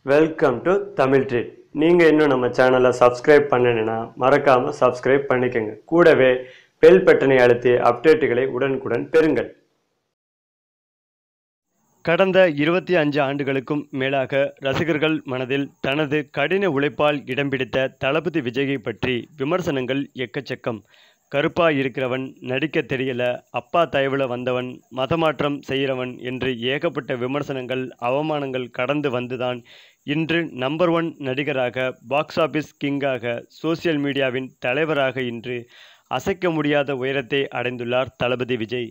welcome to Tamil treat நீங்கள் இன்னும் நம்ம சேனலை சப்ஸ்கிரைப் பண்ணலைன்னா மறக்காமல் சப்ஸ்கிரைப் பண்ணிக்கோங்க கூடவே பெல் பட்டனை அழுத்தி அப்டேட்டுகளை உடனுக்குடன் பெறுங்கள் கடந்த இருபத்தி அஞ்சு ஆண்டுகளுக்கும் மேலாக ரசிகர்கள் மனதில் தனது கடின உழைப்பால் இடம் பிடித்த தளபதி விஜயை பற்றி விமர்சனங்கள் எக்கச்சக்கம் கருப்பா இருக்கிறவன் நடிக்க தெரியல அப்பா தயவுல வந்தவன் மதமாற்றம் செய்கிறவன் என்று ஏகப்பட்ட விமர்சனங்கள் அவமானங்கள் கடந்து வந்துதான் இன்று நம்பர் ஒன் நடிகராக பாக்ஸ் ஆபீஸ் கிங்காக சோசியல் மீடியாவின் தலைவராக இன்று அசைக்க முடியாத உயரத்தை அடைந்துள்ளார் தளபதி விஜய்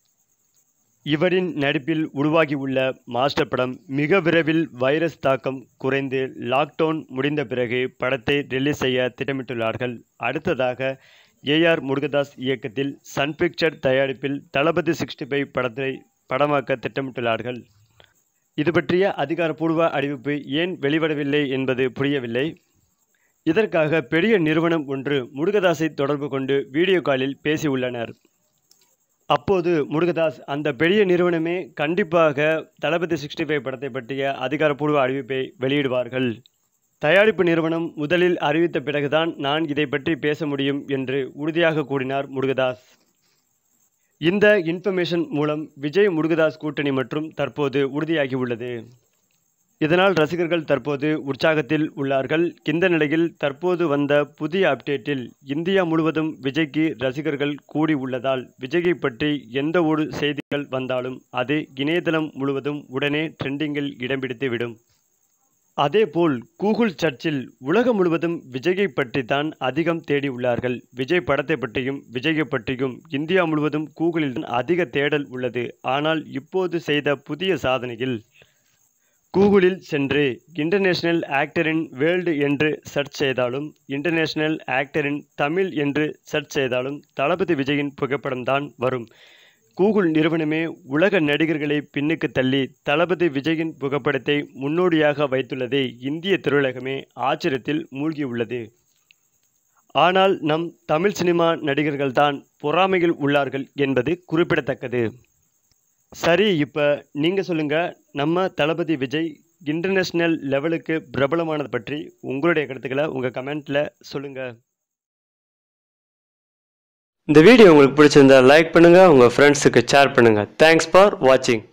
இவரின் நடிப்பில் உருவாகியுள்ள மாஸ்டர் படம் மிக விரைவில் வைரஸ் தாக்கம் குறைந்து லாக்டவுன் முடிந்த பிறகு படத்தை ரிலீஸ் செய்ய திட்டமிட்டுள்ளார்கள் அடுத்ததாக ஏஆர் முருகதாஸ் இயக்கத்தில் சன் பிக்சர் தயாரிப்பில் தளபதி சிக்ஸ்டி ஃபைவ் படத்தை படமாக்க திட்டமிட்டுள்ளார்கள் இது பற்றிய அதிகாரப்பூர்வ அறிவிப்பு ஏன் வெளிவரவில்லை என்பது புரியவில்லை இதற்காக பெரிய நிறுவனம் ஒன்று முருகதாஸை தொடர்பு கொண்டு வீடியோ காலில் பேசியுள்ளனர் அப்போது முருகதாஸ் அந்த பெரிய நிறுவனமே கண்டிப்பாக தளபதி சிக்ஸ்டி ஃபைவ் படத்தை பற்றிய அதிகாரப்பூர்வ அறிவிப்பை வெளியிடுவார்கள் தயாரிப்பு நிறுவனம் முதலில் அறிவித்த பிறகுதான் நான் இதை பற்றி பேச முடியும் என்று உறுதியாக கூறினார் முருகதாஸ் இந்த இன்ஃபர்மேஷன் மூலம் விஜய் முருகதாஸ் கூட்டணி மற்றும் தற்போது உறுதியாகியுள்ளது இதனால் ரசிகர்கள் தற்போது உற்சாகத்தில் உள்ளார்கள் இந்த நிலையில் தற்போது வந்த புதிய அப்டேட்டில் இந்தியா முழுவதும் விஜய்க்கு ரசிகர்கள் கூடி உள்ளதால் விஜயை பற்றி எந்த ஒரு செய்திகள் வந்தாலும் அது இணையதளம் முழுவதும் உடனே ட்ரெண்டிங்கில் இடம் பிடித்து விடும் அதேபோல் கூகுள் சர்ச்சில் உலகம் முழுவதும் விஜயை பற்றி தான் அதிகம் தேடி உள்ளார்கள் விஜய் படத்தை பற்றியும் விஜயை பற்றியும் இந்தியா முழுவதும் கூகுளில் தான் அதிக தேடல் உள்ளது ஆனால் இப்போது செய்த புதிய சாதனையில் கூகுளில் சென்று இன்டர்நேஷனல் ஆக்டரின் வேர்ல்டு என்று சர்ச் செய்தாலும் இன்டர்நேஷனல் ஆக்டரின் தமிழ் என்று சர்ச் செய்தாலும் தளபதி விஜயின் புகைப்படம் தான் வரும் கூகுள் நிறுவனமே உலக நடிகர்களை பின்னுக்கு தள்ளி தளபதி விஜயின் புகைப்படத்தை முன்னோடியாக வைத்துள்ளதை இந்திய திரையுலகமே ஆச்சரியத்தில் மூழ்கியுள்ளது ஆனால் நம் தமிழ் சினிமா நடிகர்கள்தான் பொறாமையில் உள்ளார்கள் என்பது குறிப்பிடத்தக்கது சரி இப்போ நீங்கள் சொல்லுங்கள் நம்ம தளபதி விஜய் இன்டர்நேஷ்னல் லெவலுக்கு பிரபலமானது பற்றி உங்களுடைய கருத்துக்களை உங்கள் கமெண்ட்டில் சொல்லுங்கள் இந்த வீடியோ உங்களுக்கு பிடிச்சிருந்தா லைக் பண்ணுங்கள் உங்கள் ஃப்ரெண்ட்ஸுக்கு ஷேர் பண்ணுங்கள் தேங்க்ஸ் ஃபார் வாட்சிங்